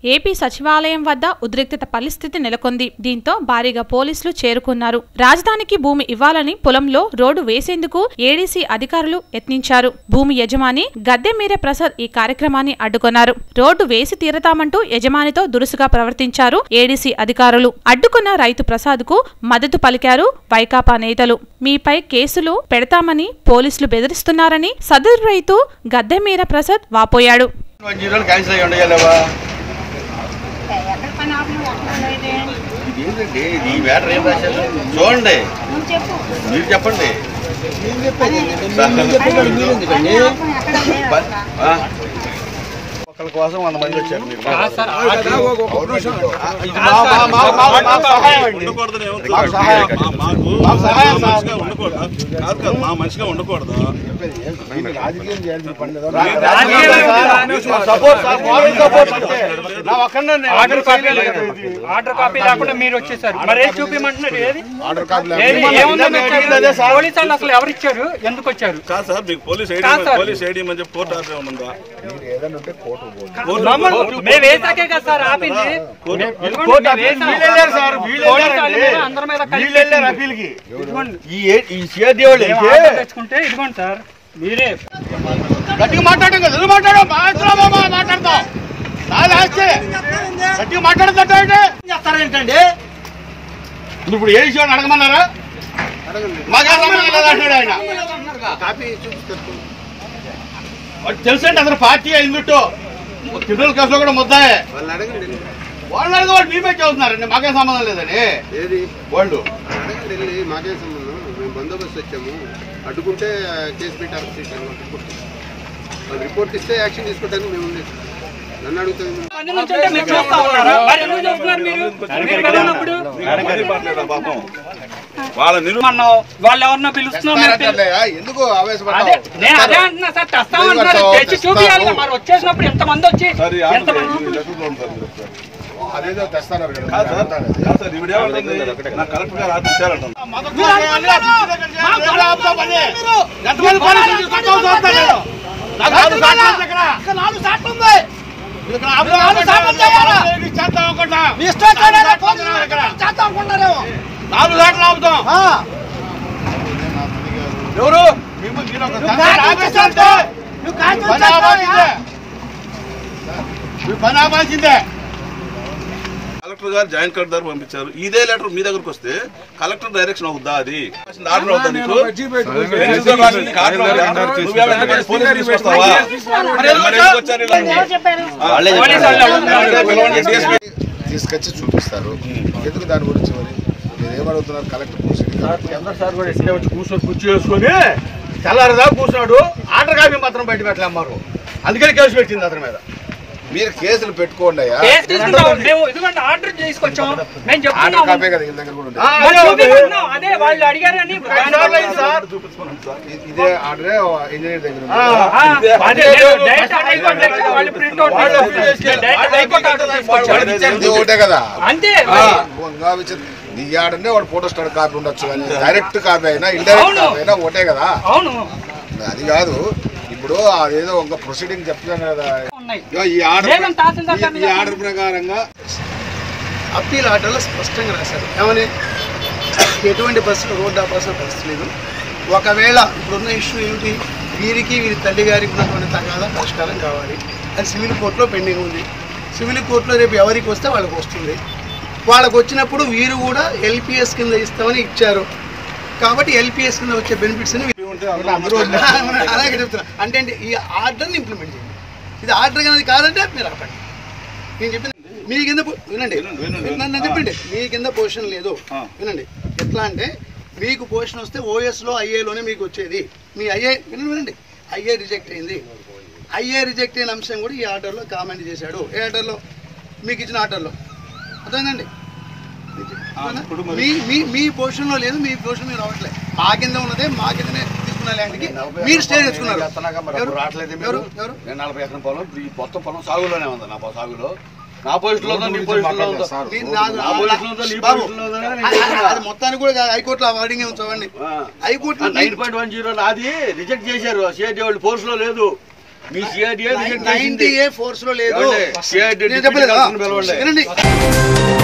AP సచివాలయం వద్ద ఉద్రిక్తత పరిస్థితి నెలకొంది దీంతో భారీగా పోలీసులు చేరుకున్నారు రాజధానికి భూమి ఇవ్వాలని పొలంలో రోడ్డు వేసేందుకు ఏడీసీ అధికారులు యత్నించారు భూమి యజమాని గద్దెమీర ప్రసాద్ ఈ కార్యక్రమాన్ని అడ్డుకున్నారు రోడ్డు వేసి తీరతామంటూ యజమానితో దురుసుగా ప్రవర్తించారు ఏడీసీ అధికారులు అడ్డుకున్న రైతు ప్రసాద్ కు మద్దతు పలికారు వైకాపా నేతలు మీపై కేసులు పెడతామని పోలీసులు బెదిరిస్తున్నారని సదరు రైతు గద్దెమీర ప్రసాద్ వాపోయాడు వన్ జీరోలు క్యాన్సిల్ అయ్యి ఉండగలవా ఎక్కడ పని ఆపను ఎక్కడ ఇది? ఏంటండి ఈ మ్యాటర్ ఏం రాశారు చూడండి నువ్వు చెప్పు మీరు చెప్పండి పని ఆపను ఎక్కడ లేదు ప- అసలు. ఆ? ఒకళ్ళ కోసం వంద మంది వచ్చారు మీరు ఆ, ఇది మా- మా- మా- మా- మా సహాయం అండి. ఉండకూడదని ఎవరు మాకు చెప్పారు? సహాయం. మా- మాకు మాకు సహాయం మా సార్. మనిషిగా ఉండకూడదు కాదు కాదు మా మనిషిగా ఉండకూడదు సపోర్ట్ సార్ మోరల్ సపోర్ట్ అంతే నా ఒక్కడినే ఆర్డర్ కాపీ లేదు ఆర్డర్ కాపీ లేకుండా మీరు వచ్చేసారు మరి ఏది చూపించమంటున్నారు ఏది ఏది? ఏముందని వచ్చారు? పోలీసు వాళ్ళు అసలు ఎవరు ఇచ్చారు ఎందుకు వచ్చారు కాదు సార్ మీకు పోలీస్ ఐడి కాదు సార్. పోలీస్ ఐడి అని చెప్పి కోర్టు ఆర్డర్ ఉందా మమ్మల్ని మేము వేసాకే కదా సార్ ఆపింది కోర్టు ఇదిగోండి, మేము వేసాం. వీళ్ళు వెళ్ళారు సార్ వీళ్ళు పోలీసు వాళ్ళ మీద వెళ్ళారండి. అందరి మీద కలిపి వీళ్ళు వెళ్ళారు అప్పీల్కి ఇదిగోండి. ఈ ఏ- ఈ సేద్య వాళ్ళు మేము అయితే ఆర్డర్ తెచ్చుకుంటే ఇదిగోండి సార్ మీరే గట్టిగా మాట్లాడడం కదా ఎందుకు మాట్లాడడం మా మాట్లాడతాం నాది ఆస్తే గట్టిగా మాట్లాడదంటే చేస్తారేంటండి మీరు ఇప్పుడు ఏ విషయం అడగమన్నారా మాకే సంబంధం లేదు అంటున్నాడు ఆయన వాడు తెలుసండి అతను పార్టీ అయిందిట్టు తిరుమల కేసులో కూడా ముద్దాయే వాళ్ళు అడగ వాళ్ళు మేమే చదువుతున్నారండి మాకే సంబంధం లేదని ఏది వాళ్ళు అడగండి వెళ్ళి మాకేం సంబంధం మేము బందోబస్తు వచ్చాము అడ్డుకుంటే ఆ, కేసు పెట్టి అరెస్ట్ చేశారు వాళ్ళు రిపోర్ట్ ఇస్తారు. వాళ్ళు రిపోర్ట్ ఇస్తే యాక్షన్ తీసుకోవడానికి మేము ఉంది నన్ను అడుగుతుంది అన్ని నుంచి ఉంటే మీరు చూస్తా ఉన్నారా మరి ఎందుకు చూస్తున్నారు మీరు మీరు వెళ్ళినప్పుడు మరీ పర్లేదా పాపం వాళ్ళ నిరు మనం వాళ్ళు ఎవరినో పిలుస్తున్నాం మీరు పిలు- ఎందుకు అదే ఆవేశపడ్డావు నేను అదే అంటున్నా సార్ తెస్తామంటున్నారు తెచ్చి చూపించాలి కదా. మరి వచ్చేసినప్పుడు ఎంతమంది వచ్చి సరే ఎంతమంది అదేదో తెస్తాన్నారు కదా కాదు సార్ కాదు సార్ ఈవిడ ఏమంటుంది నా కలెక్టర్ గారు ఆర్డర్ ఇచ్చారంటుంది ఎంతమంది పోలీసులు తీసుకొచ్చావు చూస్తాను నేను. నాకు నాలుగు సార్లు ఉంది ఇక్కడ. ఇక్కడ నాలుగు సార్లు ఉంది. ఇక్కడ ఆపుదాం అనుకుంటా. ఏది చేద్దాం అనుకుంటా. నాలుగు సార్లు ఇక్కడ. నాలుగు సార్లు ఆపుతాం ఎవరు మేము- మీరు ఒక సంస్థ ఆపేస్తారంటే పని ఆపాల్సిందే. మీ పని ఆపాల్సిందే కలెక్టర్ గారు జాయింట్ కలెక్టర్ పంపించారు ఇదే లెటర్ మీ దగ్గరకు వస్తే కలెక్టర్ డైరెక్షన్ అవుద్దా అది ఆర్డర్ అవుతా నీకు ఎందుకు రాసింది? ఆర్డర్ అవుద్దా? నువ్వేమో ఎంతమంది పోలీసులు తీసుకొస్తావా? మరి ఎందుకు వచ్చారు ఇలా? ఎవరు చెప్పారు పోలీసు వాళ్ళు అడుగుతున్నారు. పిలవండి, DSP. తీసుకొచ్చి చూపిస్తారు ఎందుకు దాని గురించి మరి మీరు ఏమడుగుతున్నారు కలెక్టర్ ప్రొసీడింగ్ చంద్ర సార్ కూడా ఇక్కడే వచ్చి కూర్చొని కుర్చీ వేసుకొని తెల్లారదా కూర్చున్నాడు ఆర్డర్ కాపీ మాత్రం బయట పెట్టలేమ్మారు అందుకని కేసు పెట్టింది అతని మీద మీరు కేసులు పెట్టుకోండి అయ్యా కేసు తీసుకుంటాం మేము ఇదిగోండి ఆర్డర్ తీసుకొచ్చాం మేము ఆర్డర్ చెప్తున్నాము కాపీ కదా వీళ్ళ దగ్గర కూడా ఉంది ఆ, మరి అదే చూపించుకుంటున్నాం. అదే వాళ్ళు అడిగారని ఐదు సార్లు అయింది సార్ ఇ- ఇదే ఆర్డరే ఇంజనీర్ దగ్గర ఉంది ఆ, ఆ, అదే డైరెక్ట్ హైకోర్టు దగ్గర వాళ్ళు ప్రింట్ అవుట్ వాళ్ళు అప్పీల్ చేసి డైరెక్ట్ హైకోర్టు ఆర్డర్ తీసుకొచ్చారు ఇది ఒకటే కదా అంతే ఆ, ఇంకా విచిత్రం. నీ ఆడనే వాడు ఫోటో స్టార్ కాపీ ఉండొచ్చు కానీ డైరెక్ట్ కాపీ అయినా ఇండైరెక్ట్ అవును. కాపీ అయినా ఒకటే కదా అవును అది కాదు ఇప్పుడు అదేదో ఒక ప్రొసీడింగ్ చెప్తాను కదా ఉన్నాయి ఇగో ఈ ఆర్డర్ లేదండి, తహసీల్దార్ గారి ఈ- ఈ ఆర్డర్ ప్రకారంగా అప్పీల్ ఆర్డర్లో స్పష్టంగా రాశారు ఏమని ఎటువంటి బస్సు రోడ్డు ఆపాల్సిన పరిస్థితి లేదు ఒకవేళ ఇప్పుడున్న ఇష్యూ ఏమిటి వీరికి వీరి తల్లి గారికి ఉన్నటువంటి తగాదా పరిష్కారం కావాలి అది సివిల్ కోర్టులో పెండింగ్ ఉంది సివిల్ కోర్టులో రేపు ఎవరికి వస్తే వాళ్ళకి వస్తుంది వాళ్ళకి వచ్చినప్పుడు వీరు కూడా ఎల్పిఎస్ కింద ఇస్తామని ఇచ్చారు కాబట్టి ఎల్పిఎస్ కింద వచ్చే బెనిఫిట్స్ అని అలాగే చెప్తున్నా అంటే ఏంటి? ఈ ఆర్డర్ని ఇంప్లిమెంట్ చేయండి ఇది ఆర్డర్ అనేది కాదంటే మీరు ఆపండి నేను చెప్పింది మీ కింద పొ- వినండి నన్ను చెప్పండి మీ కింద పొజిషన్ లేదు వినండి ఎట్లా అంటే మీకు పొజిషన్ వస్తే ఓఎస్లో ఐఏలోనే మీకు వచ్చేది మీ ఐఏ వినండి వినండి ఐఏ రిజెక్ట్ అయింది ఐఏ రిజెక్ట్ అయిన అంశం కూడా ఈ ఆర్డర్లో కామెంట్ చేశాడు ఏ ఆర్డర్లో మీకు ఇచ్చిన ఆర్డర్లో అర్థమైందండి మీ మీ మీ పొజిషన్లో లేదు మీ పొజిషన్ మీరు రావట్లేదు మా కింద ఉన్నదే మా కిందనే తీసుకున్న ల్యాండ్కి మీరు స్టే తెచ్చుకున్నారు ఎవరు? రావట్లేదు ఎవరు ఎవరు నేను నలభై ఎకరం పొలం ఈ మొత్తం పొలం సాగులోనే ఉంది నా పొలం సాగులో నా పొజిషన్ లో ఉందో నీ పొజిషన్ లో ఉందో మీ- నా- నా పొజిషన్ లో ఉందో నీ బాబు, పొజిషన్ లో ఉందో అని అది- నేను అది మొత్తానికి కూడా హైకోర్టులో వాడింగ్ ఉంచవండి హైకోర్టులో నైన్ పాయింట్ వన్ జీరో నాది రిజెక్ట్ చేశారు సిఐడి వాళ్ళు ఫోర్స్ లో లేదు మీ సిఐడి నైన్టీ ఏ ఫోర్స్ లో లేదు సిఐడి నేను చెప్పలేదు పిలవండి వినండి